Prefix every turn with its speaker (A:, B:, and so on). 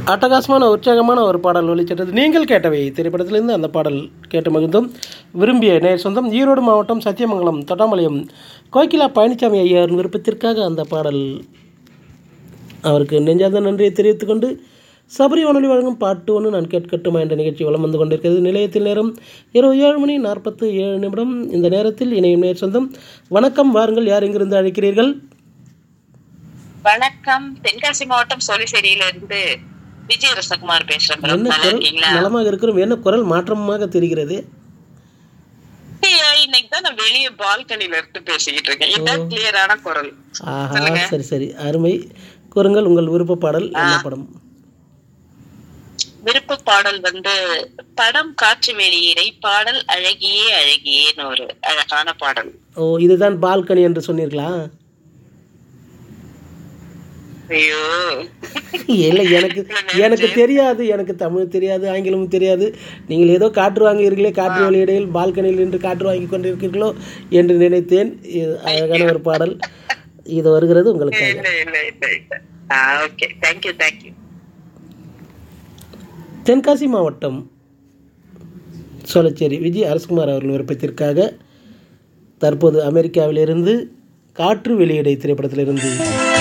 A: அட்டகாசமான உற்சாகமான ஒரு பாடல் ஒலிச்சிட்டது நீங்கள் கேட்டவை திரைப்படத்திலிருந்து அந்த பாடல் கேட்டு மகிழ்ந்தோம் விரும்பிய நேர் சொந்தம் ஈரோடு மாவட்டம் சத்தியமங்கலம் தொட்டாமலையம் கோகிலா பழனிசாமி ஐயார் விருப்பத்திற்காக அந்த பாடல் அவருக்கு நெஞ்சார்ந்த நன்றியை தெரிவித்துக் கொண்டு சபரி வானொலி வழங்கும் பாட்டு ஒன்று நான் கேட்கட்டுமா என்ற நிகழ்ச்சி வலம் வந்து கொண்டிருக்கிறது நிலையத்தில் நேரம் இரவு ஏழு மணி நாற்பத்து ஏழு நிமிடம் இந்த நேரத்தில் இணையும் நேர் சொந்தம் வணக்கம் வாருங்கள் யார் எங்கிருந்து அழைக்கிறீர்கள்
B: வணக்கம் தென்காசி மாவட்டம் சோழிசேரியில இருந்து விஜய் ரசகுமார் பேசுறேன் bro.
A: என்ன
B: நல்லா
A: குரல்
B: இருக்கீங்களா
A: நலமாக இருக்கிறோம் என்ன குரல் மாற்றமாக தெரிகிறது
B: ஐயா, இன்னைக்கு தான் நான் வெளியே பால்கனில இருந்து பேசிக்கிட்டு இருக்கேன் இதான் கிளியரான குரல்
A: ஆஹா சரி சரி அருமை கூறுங்கள் உங்கள் விருப்ப பாடல் என்ன படம்
B: விருப்ப பாடல் வந்து படம் காற்று வெளியீரை பாடல் அழகியே அழகியேன்னு ஒரு அழகான பாடல்
A: ஓ இதுதான் பால்கனி என்று சொன்னீர்களா
B: ஐயோ
A: இல்லை எனக்கு எனக்கு தெரியாது எனக்கு தமிழ் தெரியாது ஆங்கிலமும் தெரியாது நீங்கள் ஏதோ காற்று வாங்குகிறீர்களே காற்று வெளியிடையில் பால்கனியில் நின்று காற்று வாங்கி கொண்டிருக்கிறீர்களோ என்று நினைத்தேன் இது அழகான ஒரு பாடல் இது வருகிறது உங்களுக்காக
B: இல்ல இல்ல இல்ல இல்ல ஓகே தேங்க்யூ தேங்க்யூ
A: தென்காசி மாவட்டம் சோழச்சேரி விஜய் அரசகுமார் அவர்கள் விருப்பத்திற்காக தற்போது அமெரிக்காவிலிருந்து காற்று வெளியீடை திரைப்படத்திலிருந்து